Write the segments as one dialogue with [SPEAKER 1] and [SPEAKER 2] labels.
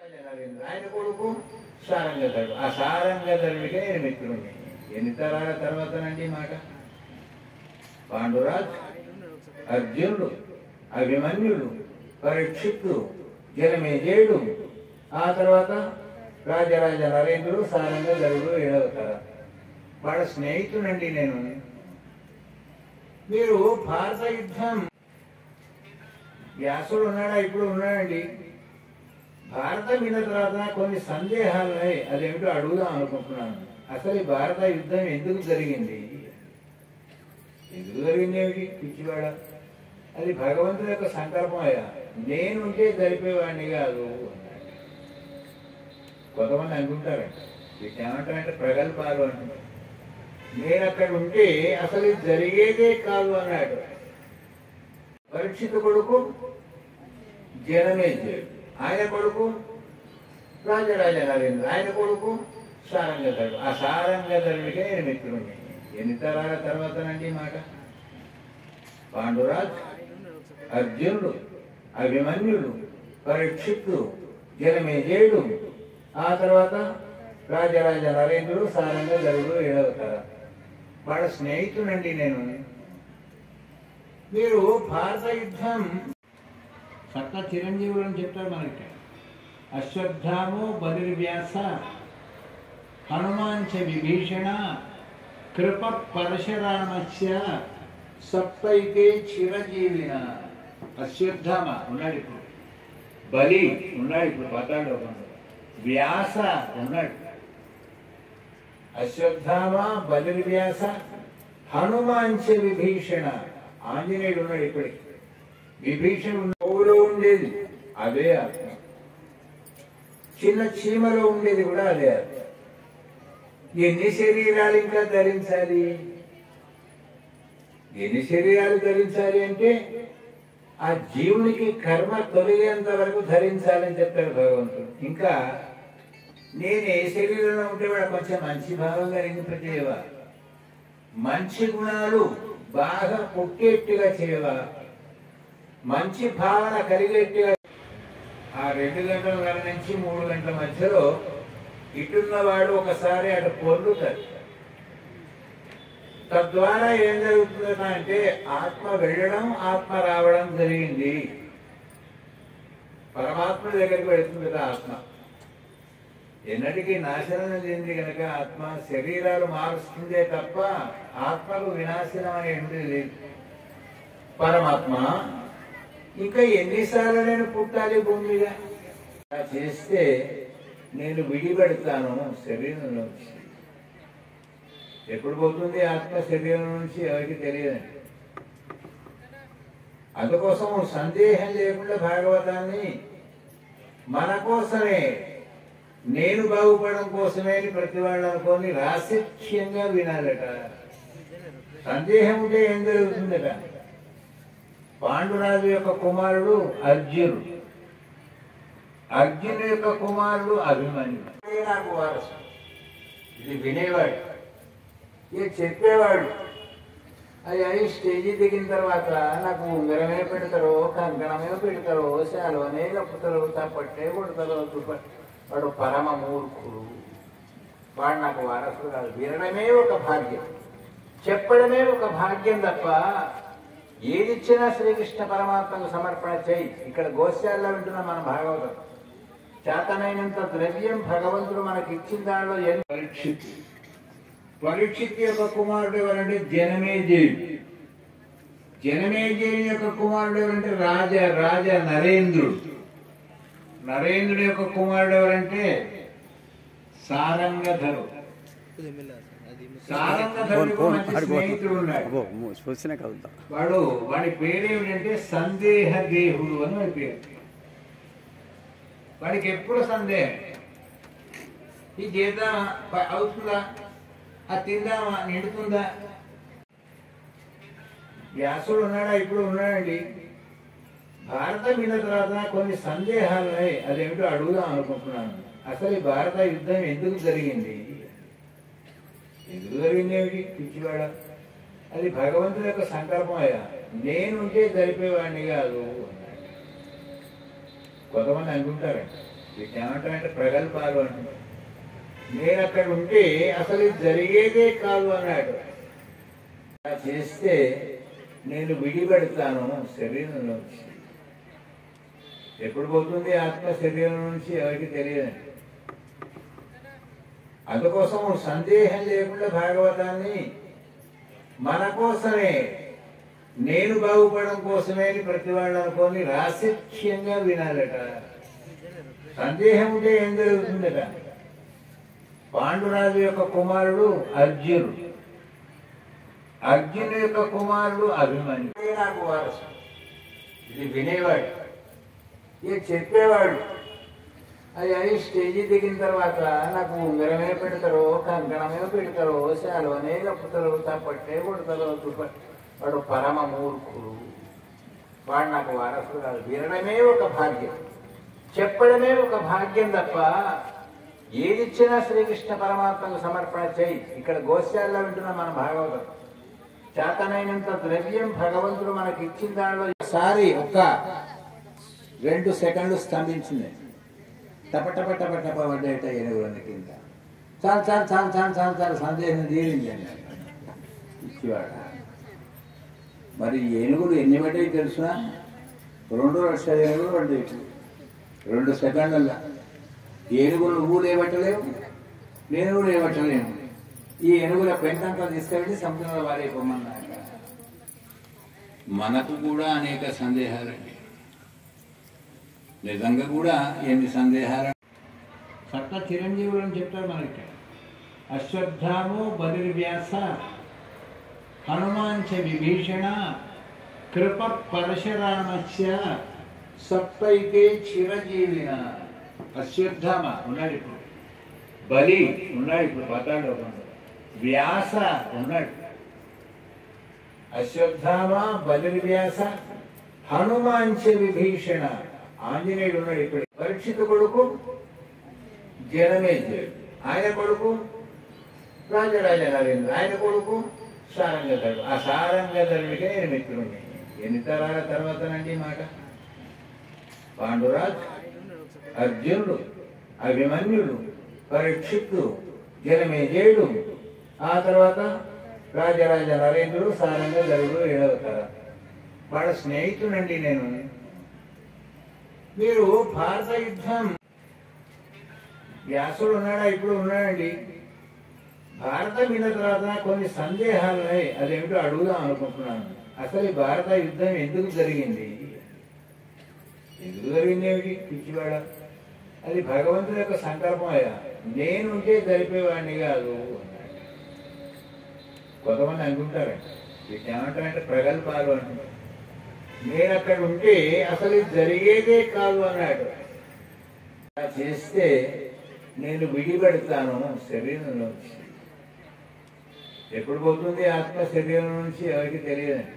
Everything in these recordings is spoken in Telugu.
[SPEAKER 1] ఆయన కొడుకు సారంగధరుడు ఆ సారంగధరుడికే నేను మిత్రుడిని ఎన్ని తరాల తర్వాతనండి ఈ మాట పాండురాజ్ అర్జునుడు అభిమన్యుడు పరీక్షిత్తు జనమేజయుడు ఆ తర్వాత రాజరాజ నరేంద్రుడు సారంగధరుడు ఏడవ తరం వాళ్ళ స్నేహితుడండి నేను మీరు భారత యుద్ధం వ్యాసుడు ఉన్నాడా ఇప్పుడు ఉన్నాడండి భారతం విన్న తర్వాత కొన్ని సందేహాలు ఉన్నాయి అదేమిటో అడుగుదాం అనుకుంటున్నాను అసలు ఈ భారత యుద్ధం ఎందుకు జరిగింది ఎందుకు జరిగింది ఏమిటి పిచ్చివాడ అది భగవంతుడి యొక్క సంకల్పం అయ్యా నేనుంటే జరిపేవాడిని కాదు అన్నాడు. కొంతమంది అనుకుంటారంట వీటిని ఏమంటారంటే ప్రగల్భాలు అంటారు నేను అక్కడ ఉంటే అసలు ఇది జరిగేదే కాదు అన్నాడు పరీక్షిత కొడుకు జనమేజయుడు ఆయన కొడుకు రాజరాజ నరేంద్ర ఆయన కొడుకు సారంగధరుడు ఆ సారంగధరుడికే నేను మిత్రుడిని ఎన్ని తరాల తర్వాతనండి ఈ మాట పాండురాజ్ అర్జునుడు అభిమన్యుడు పరీక్షిత్తు జనమేజయుడు ఆ తర్వాత రాజరాజ నరేంద్రుడు సారంగధరుడు ఏడవ తరం వాళ్ళ స్నేహితుడండి నేను మీరు భారత యుద్ధం సత్త చిరంజీవులు అని చెప్తారు మనకి అశ్వత్థామో బలిర్వ్యాస హనుమాన్ చ విభీషణ కృప పరశురామస్య సప్తైతే చిరంజీవిన అశ్వత్థామ ఉన్నాడు ఇప్పుడు బలి ఉన్నాడు ఇప్పుడు పతాడు వ్యాస ఉన్నాడు అశ్వత్థామ బలిర్వ్యాస హనుమాన్ చ విభీషణ ఆంజనేయుడు ఉన్నాడు ఇప్పటికి విభీషణ పువ్వులో ఉండేది అదే అర్థం చిన్న చీమలో ఉండేది కూడా అదే అర్థం ఎన్ని శరీరాలు ఇంకా ధరించాలి ఎన్ని శరీరాలు ధరించాలి అంటే ఆ జీవునికి కర్మ తొలగేంత వరకు ధరించాలని చెప్పారు భగవంతుడు ఇంకా నేను ఏ శరీరంలో ఉంటే కూడా కొంచెం మంచి భావం కలిగింపజేయవా మంచి గుణాలు బాగా పుట్టేట్టుగా చేయవా మంచి భావన కలిగేట్టుగా ఆ రెండు గంటల నుంచి మూడు గంటల మధ్యలో ఇటున్నవాడు ఒకసారి అటు పొర్లుతాడు తద్వారా ఏం జరుగుతుందట అంటే ఆత్మ వెళ్ళడం ఆత్మ రావడం జరిగింది పరమాత్మ దగ్గరికి వెళుతుంది కదా ఆత్మ ఎన్నటికీ నాశనం చెంది కనుక ఆత్మ శరీరాలు మారుస్తుందే తప్ప ఆత్మకు వినాశనం అనేది లేదు పరమాత్మ ఇంకా ఎన్నిసార్లు నేను పుట్టాలి భూమి మీద అలా చేస్తే నేను విడిపెడతాను శరీరం నుంచి ఎప్పుడు పోతుంది ఆత్మ శరీరం నుంచి ఎవరికి తెలియదండి అందుకోసం సందేహం లేకుండా భాగవతాన్ని మన కోసమే నేను బాగుపడడం కోసమే అని ప్రతి వాళ్ళు అనుకొని రాశిక్ష్యంగా వినాలట సందేహం ఉంటే ఏం జరుగుతుందట పాండురాజు యొక్క కుమారుడు అర్జునుడు అర్జును యొక్క కుమారుడు అభిమన్యు అదే నాకు వారసు ఇది వినేవాడు ఇది చెప్పేవాడు అది అది స్టేజీ దిగిన తర్వాత నాకు ఉంగరమే పెడతారో కంకణమే పెడతారో శాలువనే కప్పుతారో తప్పట్టే కొడతారో దుప్ప- వాడు పరమ మూర్ఖుడు వాడు నాకు వారసుడు కాదు వినడమే ఒక భాగ్యం చెప్పడమే ఒక భాగ్యం తప్ప ఏదిచ్చినా శ్రీకృష్ణ పరమాత్మకు సమర్పణ చేయి ఇక్కడ గోశాలలో వింటున్న మన భాగవతం చేతనైనంత ద్రవ్యం భగవంతుడు మనకి ఇచ్చిన దానిలో ఎన్ని పరీక్షిత్ పరీక్షిత్ యొక్క కుమారుడు ఎవరంటే జనమేజయుడు జనమేజయుని యొక్క కుమారుడు ఎవరంటే రాజ రాజ నరేంద్రుడు నరేంద్రుడి యొక్క కుమారుడు ఎవరంటే సారంగధరు సారంగధరుడికి ఒక మంచి స్నేహితుడు ఉన్నాడు
[SPEAKER 2] అబ్బో చూసినా కలుద్దాం
[SPEAKER 1] వాడు వాడి పేరేమిటంటే సందేహ దేహుడు అని వాడి పేరు వాడికి ఎప్పుడు సందేహం ఇది చేద్దామా ప- అవుతుందా అది తిందామా నిండుతుందా వ్యాసుడు ఉన్నాడా ఇప్పుడు ఉన్నాడండి భారతం విన్న తర్వాత కొన్ని సందేహాలు ఉన్నాయి అదేమిటో అడుగుదాం అనుకుంటున్నాను అసలు ఈ భారత యుద్ధం ఎందుకు జరిగింది ఎందుకు జరిగింది ఏమిటి పిచ్చివాడ అది భగవంతుడి యొక్క సంకల్పం అయ్యా నేనుంటే జరిపేవాడిని కాదు అన్నాడు. కొంతమంది అనుకుంటారంట వీటిని ఏమంటారంటే ప్రగల్భాలు అంటారు నేను అక్కడ ఉంటే అసలు ఇది జరిగేదే కాదు అన్నాడు అలా చేస్తే నేను విడిపెడతాను శరీరం నుంచి ఎప్పుడు పోతుంది ఆత్మ శరీరం నుంచి ఎవరికి తెలియదండి అందుకోసం సందేహం లేకుండా భాగవతాన్ని మన కోసమే నేను బాగుపడడం కోసమే అని ప్రతి వాళ్ళు అనుకొని రాసిక్ష్యంగా వినాలట సందేహం ఉంటే ఏం జరుగుతుందట పాండురాజు యొక్క కుమారుడు అర్జునుడు అర్జును యొక్క కుమారుడు అభిమన్యు ఇదే నాకు వారసు ఇది వినేవాడు ఇది చెప్పేవాడు అది అయి స్టేజీ దిగిన తర్వాత నాకు ఉంగరమే పెడతారో కంకణమే పెడతారో శాలువనే కప్పుతారో తప్పట్టే కొడతారో దుప్ప- వాడు పరమ మూర్ఖుడు వాడు నాకు వారసుడు కాదు వినడమే ఒక భాగ్యం చెప్పడమే ఒక భాగ్యం తప్ప ఏదిచ్చినా శ్రీకృష్ణ పరమాత్మకు సమర్పణ చేయి ఇక్కడ గోశాలలో వింటున్న మన భాగవతం చేతనైనంత ద్రవ్యం భగవంతుడు మనకి ఇచ్చిన దానిలో ఒకసారి ఒక రెండు సెకండ్లు స్తంభించింది టప టప టప టప పడ్డేట ఎనుగుల కింద చాలు చాలు చాలు చాలు చాలు చాలు సందేహం తీరింది అండి ఇచ్చివాడ మరి ఈ ఏనుగులు ఎన్ని పడ్డాయి తెలుసునా రెండు లక్షల ఏనుగులు పడ్డాయి రెండు సెకండ్ల ఏనుగులు నువ్వు లేవట్టలేవు నేను కూడా లేవట్టలేను ఈ ఏనుగుల పెంటంతా తీసుకెళ్ళి సముద్రంలో వారైపోమన్నాక మనకు కూడా అనేక సందేహాలండి నిజంగా కూడా ఎన్ని సందేహాలు సప్త చిరంజీవులు అని చెప్తారు మనకి అశ్వత్థాము బలిర్వ్యాస హనుమాన్ చ విభీషణ కృప పరశురామస్య సప్తైతే చిరజీవిన అశ్వత్థామ ఉన్నాడు ఇప్పుడు బలి ఉన్నాడు ఇప్పుడు పతాడు వ్యాస ఉన్నాడు అశ్వత్థామ బలిర్వ్యాస హనుమాంచ విభీషణ ఆంజనేయుడు ఉన్నాడు ఇప్పుడు పరీక్షిత కొడుకు జనమేజయుడు ఆయన కొడుకు రాజరాజ నరేంద్ర ఆయన కొడుకు సారంగధరుడు ఆ సారంగధరుడికే నేను మిత్రుడిని ఎన్ని తరాల తర్వాతనండి ఈ మాట పాండురాజ్ అర్జునుడు అభిమన్యుడు పరీక్షిత్తు జనమేజయుడు ఆ తర్వాత రాజరాజ నరేంద్రుడు సారంగధరుడు ఏడవ తరం వాళ్ళ స్నేహితుడండి నేను మీరు భారత యుద్ధం వ్యాసుడు ఉన్నాడా ఇప్పుడు ఉన్నాడండి భారతం విన్న తర్వాత నాకు కొన్ని సందేహాలు ఉన్నాయి అదేమిటో అడుగుదాం అనుకుంటున్నాను అసలు ఈ భారత యుద్ధం ఎందుకు జరిగింది ఎందుకు జరిగింది ఏమిటి పిచ్చివాడ అది భగవంతుడి యొక్క సంకల్పం అయ్యా నేనుంటే జరిపేవాడిని కాదు అన్నాడు. కొంతమంది అనుకుంటారండి వీటిని ఏమంటారంటే ప్రగల్భాలు అంటారు నేను అక్కడ ఉంటే అసలు ఇది జరిగేదే కాదు అన్నాడు అలా చేస్తే నేను విడిపెడతాను శరీరం నుంచి ఎప్పుడు పోతుంది ఆత్మ శరీరం నుంచి ఎవరికి తెలియదండి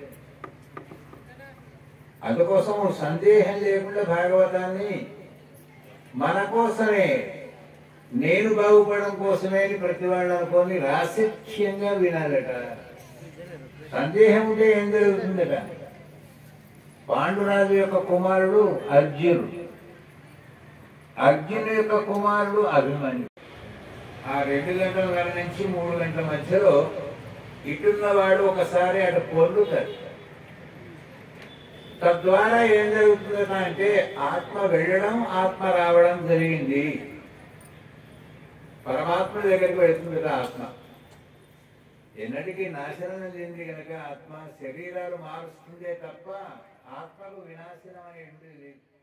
[SPEAKER 1] అందుకోసం సందేహం లేకుండా భాగవతాన్ని మన కోసమే నేను బాగుపడడం కోసమే అని ప్రతి వాళ్ళు అనుకొని రాసిక్ష్యంగా వినాలట సందేహం ఉంటే ఏం జరుగుతుందట పాండురాజు యొక్క కుమారుడు అర్జునుడు అర్జును యొక్క కుమారుడు అభిమన్యు ఆ రెండు గంటల నుంచి మూడు గంటల మధ్యలో ఇటున్నవాడు ఒకసారి అటు పొర్లుతాడు తద్వారా ఏం జరుగుతుందట అంటే ఆత్మ వెళ్ళడం ఆత్మ రావడం జరిగింది పరమాత్మ దగ్గరికి వెళుతుంది ఆత్మ ఎన్నటికీ నాశనం చెంది కనుక ఆత్మ శరీరాలు మారుస్తుందే తప్ప ఆత్మకు వినాశనం అనేది లేదు